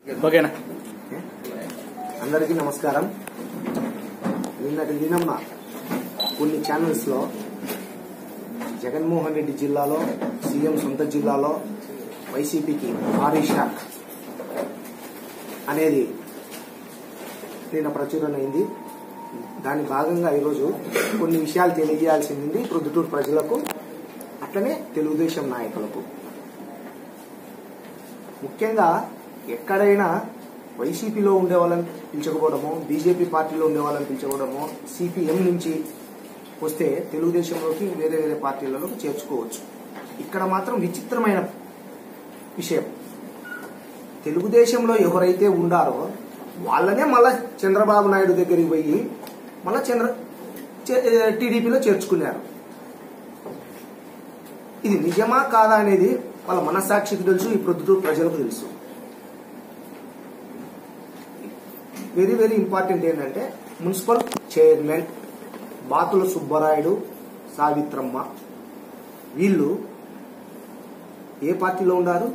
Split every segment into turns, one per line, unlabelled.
ఓకేనా
అందరికీ నమస్కారం నిన్నటి దినమున కొన్ని ఛానల్స్ లో జగన్మోహన్ రెడ్డి జిల్లాలో సీఎం సొంత జిల్లాలో వైసీపీకి భారీ షాక్ అనేది నిన్న ప్రచురణ అయింది దాని భాగంగా ఈరోజు కొన్ని విషయాలు తెలియజేయాల్సింది ప్రొద్దుటూరు ప్రజలకు అట్లనే తెలుగుదేశం నాయకులకు ముఖ్యంగా ఎక్కడైనా వైసీపీలో ఉండే వాళ్ళని పిలిచకపోవడము బీజేపీ పార్టీలో ఉండే వాళ్ళని పిలిచకపోవడము సిపిఎం నుంచి వస్తే తెలుగుదేశంలోకి వేరే వేరే పార్టీలలోకి చేర్చుకోవచ్చు ఇక్కడ మాత్రం విచిత్రమైన విషయం తెలుగుదేశంలో ఎవరైతే ఉండారో వాళ్ళనే మళ్ళా చంద్రబాబు నాయుడు దగ్గరికి పోయి మళ్ళా చంద్ర టీడీపీలో చేర్చుకున్నారు ఇది నిజమా కాదా అనేది వాళ్ళ మనస్సాక్షికి తెలుసు ఈ ప్రొద్దుటూరు ప్రజలకు తెలుసు వెరీ వెరీ ఇంపార్టెంట్ ఏంటంటే మున్సిపల్ చైర్మన్ బాతుల సుబ్బరాయుడు సావిత్రమ్మ వీళ్ళు ఏ పార్టీలో ఉన్నారు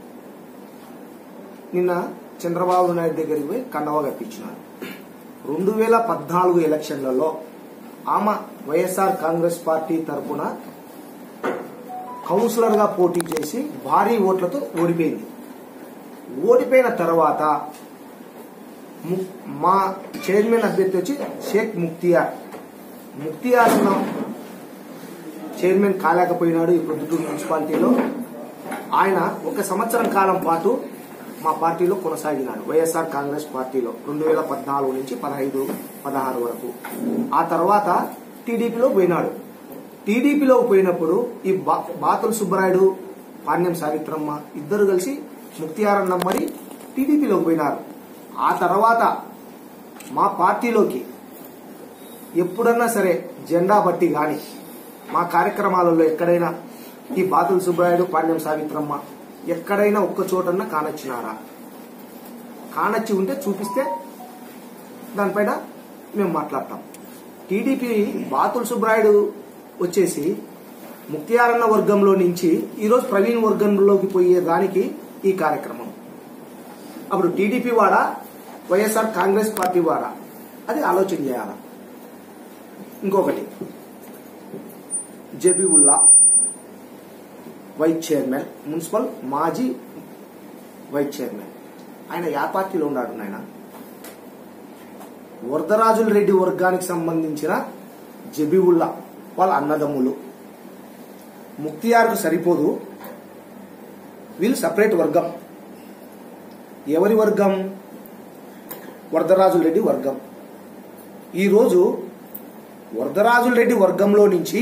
నిన్న చంద్రబాబు నాయుడు దగ్గరికి పోయి కండవా కప్పించినారు రెండు వేల పద్నాలుగు ఎలక్షన్లలో ఆమె వైఎస్ఆర్ కాంగ్రెస్ పార్టీ తరఫున కౌన్సిలర్ గా పోటీ చేసి భారీ ఓట్లతో ఓడిపోయింది ఓడిపోయిన తర్వాత ము- మా చైర్మన్ అభ్యర్థి వచ్చి షేక్ ముక్తియార్ ముక్తియార్ అన్న చైర్మన్ కాలేకపోయినాడు ఈ ప్రొద్దుటూరు మున్సిపాలిటీలో ఆయన ఒక సంవత్సరం కాలం పాటు మా పార్టీలో కొనసాగినాడు వైఎస్ఆర్ కాంగ్రెస్ పార్టీలో రెండు వేల పద్నాలుగు నుంచి పదహైదు పదహారు వరకు ఆ తర్వాత టీడీపీలో పోయినాడు టీడీపీలో పోయినప్పుడు ఈ బా బాతుల సుబ్బరాయుడు పాణ్యం సావిత్రమ్మ ఇద్దరు కలిసి ముక్తియార్ నమ్మడి టీడీపీలోకి పోయినారు ఆ తర్వాత మా పార్టీలోకి ఎప్పుడన్నా సరే జెండా బట్టి గాని మా కార్యక్రమాలలో ఎక్కడైనా ఈ బాతుల సుబ్బరాయుడు పాణ్యం సావిత్రమ్మ ఎక్కడైనా ఒక్క చోటన్నా కానొచ్చినారా కానొచ్చి ఉంటే చూపిస్తే దానిపైన మేము మాట్లాడతాం టీడీపీ బాతుల సుబ్బరాయుడు వచ్చేసి ముక్తియారన్న వర్గంలో నుంచి ఈరోజు ప్రవీణ్ వర్గంలోకి పోయే దానికి ఈ కార్యక్రమం అప్పుడు టీడీపీ వాడా వైఎస్ఆర్ కాంగ్రెస్ పార్టీ వాడా అది ఆలోచన చేయాలి ఇంకొకటి జబీవుల్లా వైస్ చైర్మన్ మున్సిపల్ మాజీ వైస్ చైర్మన్ ఆయన యా పార్టీలో ఉన్నాడు నాయన వరదరాజుల రెడ్డి వర్గానికి సంబంధించిన జబీవుల్లా వాళ్ళ అన్నదమ్ములు ముక్తియార్కు సరిపోదు వీళ్ళు సపరేట్ వర్గం ఎవరి వర్గం వరదరాజుల రెడ్డి వర్గం ఈరోజు వరదరాజుల రెడ్డి వర్గంలో నుంచి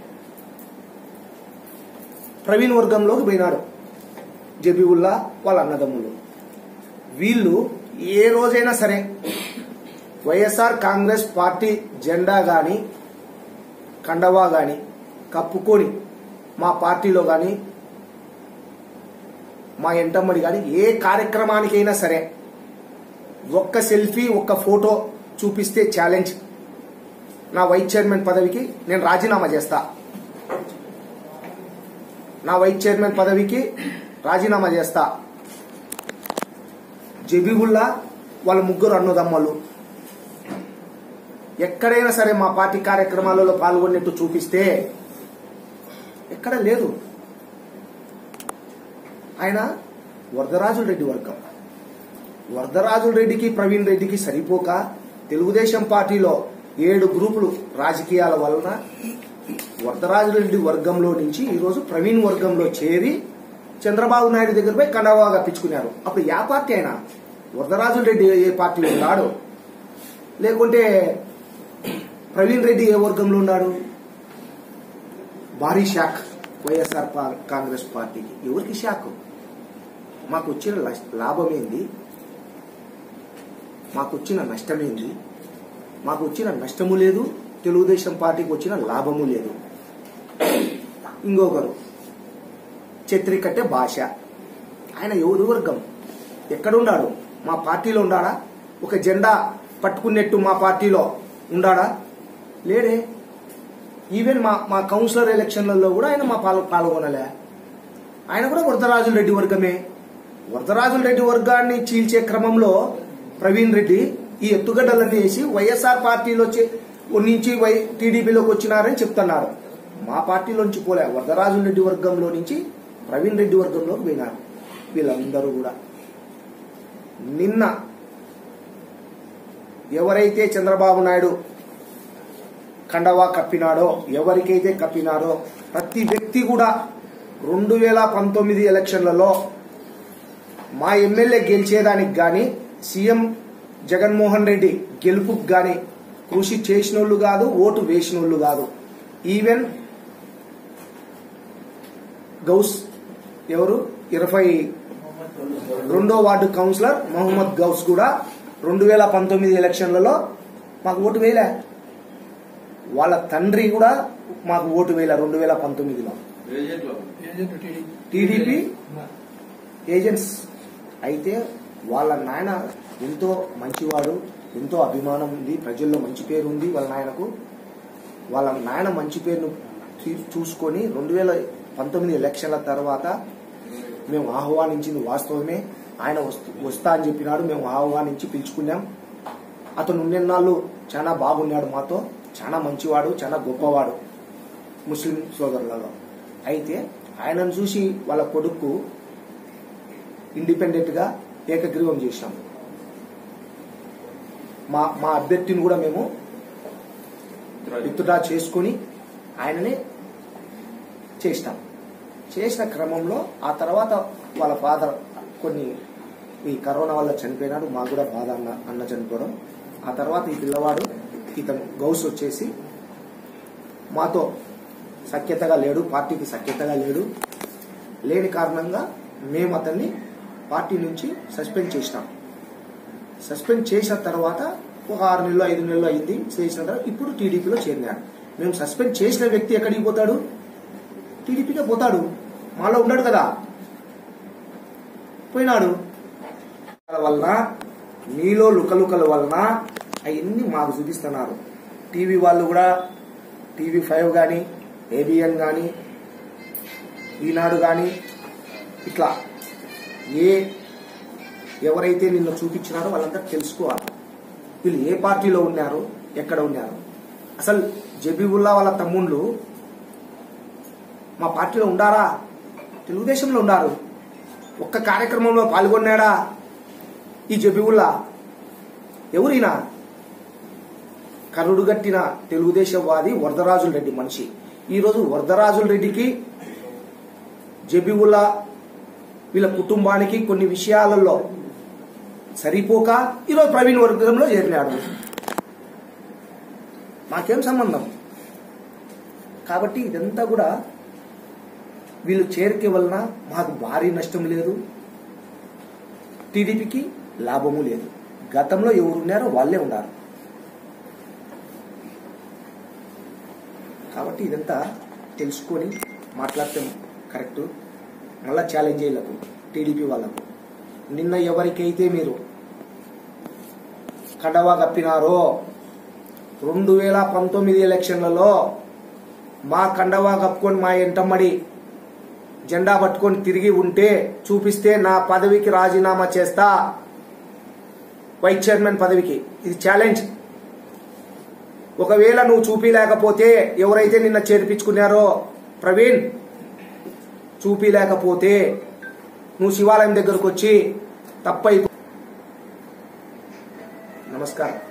ప్రవీణ్ వర్గంలోకి పోయినాడు జబీవుల్లా వాళ్ళ అన్నదమ్ములు వీళ్ళు ఏ రోజైనా సరే వైఎస్ఆర్ కాంగ్రెస్ పార్టీ జెండా గాని కండవా గాని కప్పుకొని మా పార్టీలో గాని మా ఎంటమ్మడి గాని ఏ కార్యక్రమానికైనా సరే ఒక్క సెల్ఫీ ఒక్క ఫోటో చూపిస్తే ఛాలెంజ్ నా వైస్ చైర్మన్ పదవికి నేను రాజీనామా చేస్తా నా వైస్ చైర్మన్ పదవికి రాజీనామా చేస్తా జబీబుల్లా వాళ్ళ ముగ్గురు అన్నదమ్మలు ఎక్కడైనా సరే మా పార్టీ కార్యక్రమాలలో పాల్గొన్నట్టు చూపిస్తే ఎక్కడ లేదు ఆయన వరదరాజుల రెడ్డి వర్గం వరదరాజుల రెడ్డికి ప్రవీణ్ రెడ్డికి సరిపోక తెలుగుదేశం పార్టీలో ఏడు గ్రూపులు రాజకీయాల వలన వరదరాజుల రెడ్డి వర్గంలో నుంచి ఈరోజు ప్రవీణ్ వర్గంలో చేరి చంద్రబాబు నాయుడు దగ్గర పోయి కండవా కప్పించుకున్నారు అప్పుడు యా పార్టీ అయినా వరదరాజుల రెడ్డి ఏ పార్టీలో ఉన్నాడు లేకుంటే ప్రవీణ్ రెడ్డి ఏ వర్గంలో ఉన్నాడు భారీ షాక్ వైఎస్ఆర్ పా- కాంగ్రెస్ పార్టీకి ఎవరికి షాక్ మాకు వచ్చిన లస్- లాభం ఏంది మాకు వచ్చిన నష్టమేంది మాకు వచ్చిన నష్టము లేదు తెలుగుదేశం పార్టీకి వచ్చిన లాభము లేదు ఇంకొకరు చిత్రికట్టే భాష ఆయన ఎవరి వర్గం ఎక్కడున్నాడు మా పార్టీలో ఉండాడా ఒక జెండా పట్టుకున్నట్టు మా పార్టీలో ఉండాడా లేడే ఈవెన్ మా మా కౌన్సిలర్ ఎలక్షన్లలో కూడా ఆయన మా పాల్ పాల్గొనలే ఆయన కూడా వరదరాజుల రెడ్డి వర్గమే వరదరాజుల రెడ్డి వర్గాన్ని చీల్చే క్రమంలో ప్రవీణ్ రెడ్డి ఈ ఎత్తుగడ్డలన్నీ వేసి వైఎస్ఆర్ పార్టీలో చే- నుంచి వై టీడీపీలోకి వచ్చినారని చెప్తున్నారు మా పార్టీలోంచి పోలే వరదరాజుల రెడ్డి వర్గంలో నుంచి ప్రవీణ్ రెడ్డి వర్గంలోకి పోయినారు వీళ్ళందరూ కూడా నిన్న ఎవరైతే చంద్రబాబు నాయుడు కండవా కప్పినాడో ఎవరికైతే కప్పినాడో ప్రతి వ్యక్తి కూడా రెండు వేల పంతొమ్మిది ఎలక్షన్లలో మా ఎమ్మెల్యే గెలిచేదానికి గాని సీఎం జగన్మోహన్ రెడ్డి గెలుపుకు గాని కృషి చేసినోళ్ళు కాదు ఓటు వేసినోళ్ళు కాదు ఈవెన్ గౌస్ ఎవరు ఇరవై రెండో వార్డు కౌన్సిలర్ మహమ్మద్ గౌస్ కూడా రెండు వేల పంతొమ్మిది ఎలక్షన్లలో మాకు ఓటు వేయలే వాళ్ళ తండ్రి కూడా మాకు ఓటు వేయలే రెండు వేల పంతొమ్మిదిలో టీడీపీ ఏజెంట్స్ అయితే వాళ్ళ నాయన ఎంతో మంచివాడు ఎంతో అభిమానం ఉంది ప్రజల్లో మంచి పేరు ఉంది వాళ్ళ నాయనకు వాళ్ళ నాయన మంచి పేరును తీ- చూసుకొని రెండు వేల పంతొమ్మిది ఎలక్షన్ల తర్వాత మేము ఆహ్వానించింది వాస్తవమే ఆయన వస్తు- వస్తా అని చెప్పినాడు మేము ఆహ్వానించి పిలుచుకున్నాం అతను ఉన్నెన్నాళ్ళు చాలా బాగున్నాడు మాతో చాలా మంచివాడు చాలా గొప్పవాడు ముస్లిం సోదరులలో అయితే ఆయనను చూసి వాళ్ళ కొడుకు ఇండిపెండెంట్ గా ఏకగ్రీవం చేశాం మా మా అభ్యర్థిని కూడా మేము విత్డ్రా చేసుకొని ఆయననే చేసినాం చేసిన క్రమంలో ఆ తర్వాత వాళ్ళ ఫాదర్ కొన్ని ఈ కరోనా వల్ల చనిపోయినాడు మాకు కూడా బాధ అన్న అన్న చనిపోవడం ఆ తర్వాత ఈ పిల్లవాడు ఇతను గౌస్ వచ్చేసి మాతో సఖ్యతగా లేడు పార్టీకి సఖ్యతగా లేడు లేని కారణంగా మేము అతన్ని పార్టీ నుంచి సస్పెండ్ చేసినాం సస్పెండ్ చేసిన తర్వాత ఒక ఆరు నెలలు ఐదు నెలలు అయింది చేసిన తర్వాత ఇప్పుడు టీడీపీలో చేరినాడు మేము సస్పెండ్ చేసిన వ్యక్తి ఎక్కడికి పోతాడు టీడీపీకే పోతాడు మాలో ఉన్నాడు కదా పోయినాడు వలన మీలో లుకలుకల వలన అవన్నీ మాకు చూపిస్తున్నారు టీవీ వాళ్ళు కూడా టీవీ ఫైవ్ కానీ ఏబిఎన్ కానీ ఈనాడు కానీ ఇట్లా ఏ ఎవరైతే నిన్ను చూపించినారో వాళ్ళంతా తెలుసుకోవాలి వీళ్ళు ఏ పార్టీలో ఉన్నారు ఎక్కడ ఉన్నారు అసలు జబీబుల్లా వాళ్ళ తమ్ముళ్ళు మా పార్టీలో ఉండారా తెలుగుదేశంలో ఉన్నారు ఒక్క కార్యక్రమంలో పాల్గొన్నాడా ఈ జబీబుల్లా ఎవరైనా కరుడుగట్టిన తెలుగుదేశవాది వరదరాజుల రెడ్డి మనిషి ఈరోజు వరదరాజుల రెడ్డికి జబీవుల్లా వీళ్ళ కుటుంబానికి కొన్ని విషయాలలో సరిపోక ఈరోజు ప్రవీణ్ వర్గంలో చేరినాడు మాకేం సంబంధం కాబట్టి ఇదంతా కూడా వీళ్ళు చేరిక వలన మాకు భారీ నష్టం లేదు టీడీపీకి లాభము లేదు గతంలో ఎవరు ఉన్నారో వాళ్ళే ఉన్నారు కాబట్టి ఇదంతా తెలుసుకొని మాట్లాడటం కరెక్ట్ మళ్ళా ఛాలెంజ్ చేయలకు టీడీపీ వాళ్ళకు నిన్న ఎవరికైతే మీరు కడవా కప్పినారో రెండు వేల పంతొమ్మిది ఎలక్షన్లలో మా కండవా కప్పుకొని మా ఎంటమ్మడి జెండా పట్టుకొని తిరిగి ఉంటే చూపిస్తే నా పదవికి రాజీనామా చేస్తా వైస్ చైర్మన్ పదవికి ఇది ఛాలెంజ్ ఒకవేళ నువ్వు చూపిలేకపోతే ఎవరైతే నిన్న చేర్పించుకున్నారో ప్రవీణ్ చూపిలేకపోతే నువ్వు శివాలయం దగ్గరకు వచ్చి తప్పై నమస్కారం